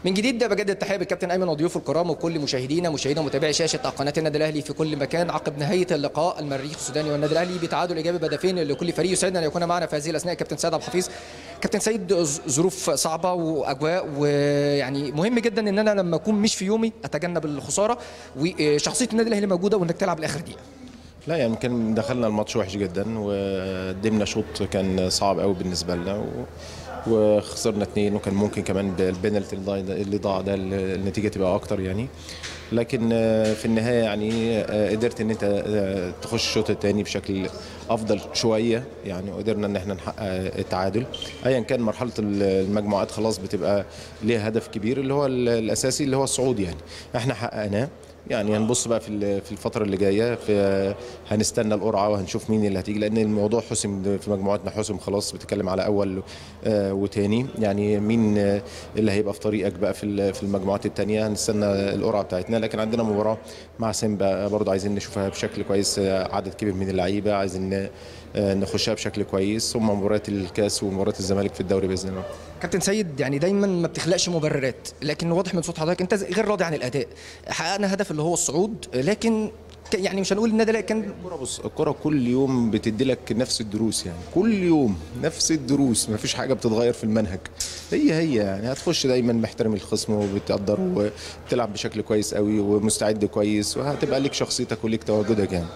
من جديد بجدد التحيه بالكابتن ايمن وضيوفه الكرام وكل مشاهدينا مشاهدينا ومتابعي شاشه قناه النادي الاهلي في كل مكان عقب نهايه اللقاء المريخ السوداني والنادي الاهلي بتعادل ايجابي بهدفين لكل فريق يسعدنا ان يكون معنا في هذه الاثناء كابتن سيد عبد الحفيظ كابتن سيد ظروف صعبه واجواء ويعني مهم جدا ان انا لما اكون مش في يومي اتجنب الخساره وشخصيه النادي الاهلي موجوده وانك تلعب لاخر دقيقه لا يعني يمكن دخلنا الماتش وحش جدا وقدمنا شوط كان صعب قوي بالنسبه لنا و... وخسرنا اثنين وكان ممكن كمان بالبنالتي اللي ضاع ده النتيجه تبقى اكتر يعني لكن في النهايه يعني قدرت ان انت تخش الشوط الثاني بشكل افضل شويه يعني وقدرنا ان احنا نحقق التعادل ايا كان مرحله المجموعات خلاص بتبقى ليها هدف كبير اللي هو الاساسي اللي هو الصعود يعني احنا حققناه يعني هنبص بقى في في الفتره اللي جايه في هنستنى القرعه وهنشوف مين اللي هتيجي لان الموضوع حسم في مجموعتنا حسم خلاص بتتكلم على اول وتاني يعني مين اللي هيبقى في طريقك بقى في في المجموعات الثانيه هنستنى القرعه بتاعتنا لكن عندنا مباراه مع سيمبا برضه عايزين نشوفها بشكل كويس عدد كبير من اللعيبه عايزين نخشها بشكل كويس ثم مباراه الكاس ومباراه الزمالك في الدوري باذن الله كابتن سيد يعني دايما ما بتخلقش مبررات لكن واضح من صوت حضرتك انت غير راضي عن الاداء حققنا هدف اللي هو الصعود لكن يعني مش هنقول النادي كان الكوره بص الكوره كل يوم بتدي لك نفس الدروس يعني كل يوم نفس الدروس ما فيش حاجه بتتغير في المنهج هي هي يعني هتخش دايما محترم الخصم وبتقدر وبتلعب بشكل كويس قوي ومستعد كويس وهتبقى ليك شخصيتك وليك تواجدك يعني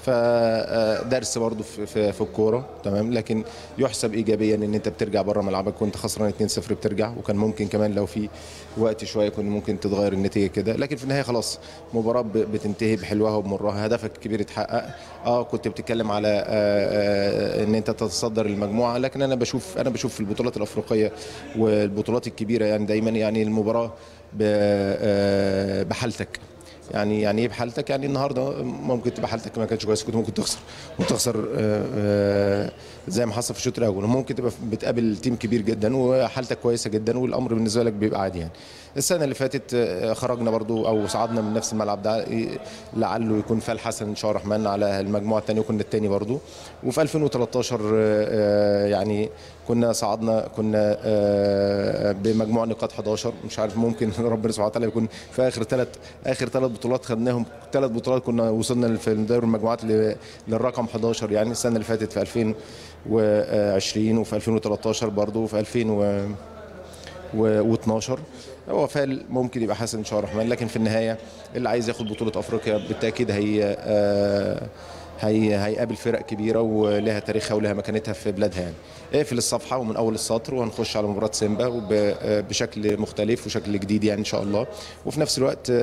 فدرس برضه في, في, في الكوره تمام لكن يحسب ايجابيا ان انت بترجع بره ملعبك وانت خسران 2-0 بترجع وكان ممكن كمان لو في وقت شويه كان ممكن تتغير النتيجه كده لكن في النهايه خلاص مباراه بتنتهي بحلوها وبمرها هدفك الكبير اتحقق اه كنت بتتكلم على آه آه ان انت تتصدر المجموعه لكن انا بشوف انا بشوف في البطولات الافريقيه والبطولات الكبيره يعني دايما يعني المباراه بحالتك يعني يعني ايه بحالتك يعني النهارده ممكن تبقى حالتك ما كانتش كويسه كنت ممكن تخسر وتخسر زي ما حصل في الشوط الاول وممكن تبقى بتقابل تيم كبير جدا وحالتك كويسه جدا والامر بالنسبه لك بيبقى عادي يعني السنه اللي فاتت خرجنا برضو او صعدنا من نفس الملعب ده لعله يكون فال حسن ان شاء الله الرحمن على المجموعه الثانيه وكنا الثاني برضو وفي 2013 يعني كنا صعدنا كنا بمجموع نقاط 11 مش عارف ممكن ربنا سبحانه وتعالى يكون في اخر ثلاث اخر ثلاث بطولات خدناهم ثلاث بطولات كنا وصلنا في دوري المجموعات للرقم 11 يعني السنه اللي فاتت في 2020 وفي 2013 برضو وفي 2012 هو فال ممكن يبقى حسن ان شاء الله الرحمن لكن في النهايه اللي عايز ياخد بطوله افريقيا بالتاكيد هي آه هي هيقابل فرق كبيره ولها تاريخها ولها مكانتها في بلادها يعني اقفل الصفحه ومن اول السطر وهنخش على مباراه سيمبا بشكل مختلف وشكل جديد يعني ان شاء الله وفي نفس الوقت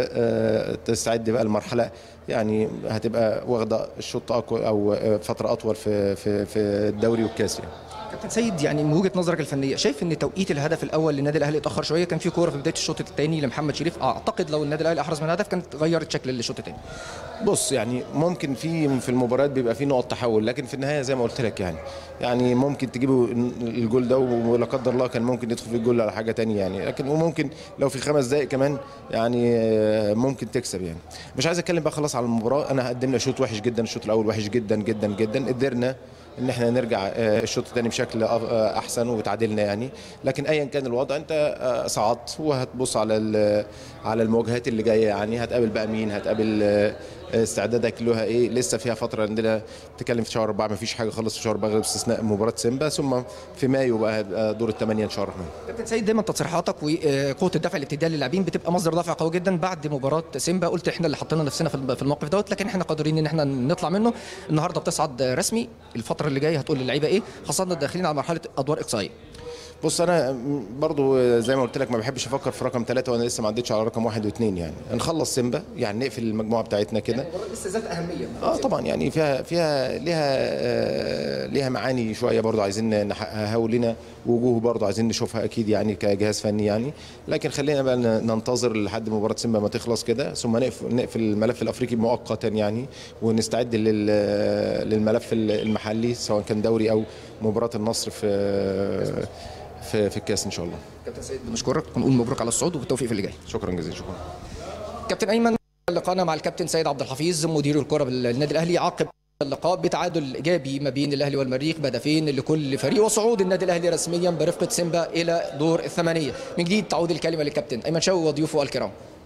تستعد بقى المرحله يعني هتبقى واخده الشوط او فتره اطول في في في الدوري والكاس يعني كابتن سيد يعني من وجهه نظرك الفنيه شايف ان توقيت الهدف الاول للنادي الاهلي اتاخر شويه كان في كوره في بدايه الشوط الثاني لمحمد شريف اعتقد لو النادي الاهلي احرز من هدف كانت غيرت شكل الشوط الثاني بص يعني ممكن في في المباريات بيبقى في نقط تحول لكن في النهايه زي ما قلت لك يعني يعني ممكن تجيبوا الجول ده ولا قدر الله كان ممكن يدخل في الجول على حاجه ثانيه يعني لكن وممكن لو في خمس دقائق كمان يعني ممكن تكسب يعني مش عايز اتكلم بقى خلاص على المباراه انا قدمنا شوط وحش جدا الشوط الاول وحش جدا جدا جدا قدرنا ان احنا نرجع الشوط الثاني بشكل احسن وتعادلنا يعني لكن ايا كان الوضع انت صعدت وهتبص على على المواجهات اللي جايه يعني هتقابل بقى مين هتقابل استعدادك لها ايه لسه فيها فتره عندنا بتتكلم في شهر اربعه ما فيش حاجه خالص في شهر اربعه غير باستثناء مباراه سيمبا ثم في مايو بقى دور الثمانيه ان شاء الله الرحمن. كابتن سيد دايما تصريحاتك وقوه الدفع الابتدائي للاعبين بتبقى مصدر دفع قوي جدا بعد مباراه سيمبا قلت احنا اللي حطينا نفسنا في الموقف دوت لكن احنا قادرين ان احنا نطلع منه النهارده بتصعد رسمي الفتره اللي جايه هتقول للعيبه ايه خاصه داخلين على مرحله ادوار اقصائيه. بص انا برضو زي ما قلت لك ما بحبش افكر في رقم ثلاثة وانا لسه ما عدتش على رقم واحد واثنين يعني نخلص سيمبا يعني نقفل المجموعه بتاعتنا كده يعني لسه ذات اهميه اه طبعا يعني فيها فيها ليها آه ليها معاني شويه برضو عايزين نحققها ولنا وجوه برضو عايزين نشوفها اكيد يعني كجهاز فني يعني لكن خلينا بقى ننتظر لحد مباراه سيمبا ما تخلص كده ثم نقفل نقفل الملف الافريقي مؤقتا يعني ونستعد للملف المحلي سواء كان دوري او مباراه النصر في في في الكاس ان شاء الله كابتن سيد بنشكرك ونقول مبروك على الصعود وبالتوفيق في اللي جاي شكرا جزيلا شكرا كابتن ايمن لقانا مع الكابتن سيد عبد الحفيظ مدير الكره بالنادي الاهلي عقب اللقاء بتعادل ايجابي ما بين الاهلي والمريخ بهدفين لكل فريق وصعود النادي الاهلي رسميا برفقه سيمبا الى دور الثمانيه من جديد تعود الكلمه للكابتن ايمن شوقي وضيوفه الكرام